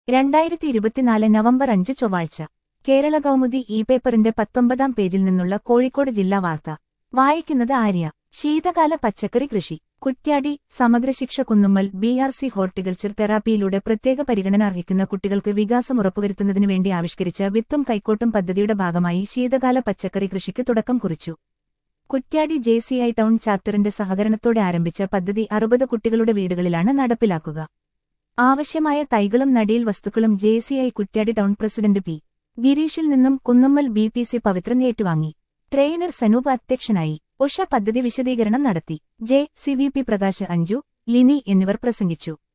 രണ്ടായിരത്തി ഇരുപത്തിനാല് നവംബർ അഞ്ച് ചൊവ്വാഴ്ച കേരള കൗമുദി ഇ പേപ്പറിന്റെ പത്തൊമ്പതാം പേജിൽ നിന്നുള്ള കോഴിക്കോട് ജില്ലാ വാർത്ത വായിക്കുന്നത് ആര്യ ശീതകാല പച്ചക്കറി കൃഷി Kuttiady Samagra Shiksha Kunnummal B R C horticulture തെറാപ്പിയിലൂടെ പ്രത്യേക പരിഗണന അർഹിക്കുന്ന കുട്ടികൾക്ക് വികാസം ഉറപ്പുവരുത്തുന്നതിനു വേണ്ടി ആവിഷ്കരിച്ച വിത്തും കൈക്കോട്ടും പദ്ധതിയുടെ ഭാഗമായി ശീതകാല പച്ചക്കറി കൃഷിക്ക് തുടക്കം കുറിച്ചു Kuttiady J C I town ചാപ്റ്ററിന്റെ സഹകരണത്തോടെ ആരംഭിച്ച പദ്ധതി അറുപത് കുട്ടികളുടെ വീടുകളിലാണ് നടപ്പിലാക്കുക ആവശ്യമായ തൈകളും നടീൽ വസ്തുക്കളും J C I Kuttiady town president P ഗിരീഷിൽ നിന്നും Kunnummal B P C Pavithran ഏറ്റുവാങ്ങി ട്രെയിനർ സനൂപ് അധ്യക്ഷനായി ഉഷ പദ്ധതി വിശദീകരണം നടത്തി J C V P Prakash Anju Lini എന്നിവർ പ്രസംഗിച്ചു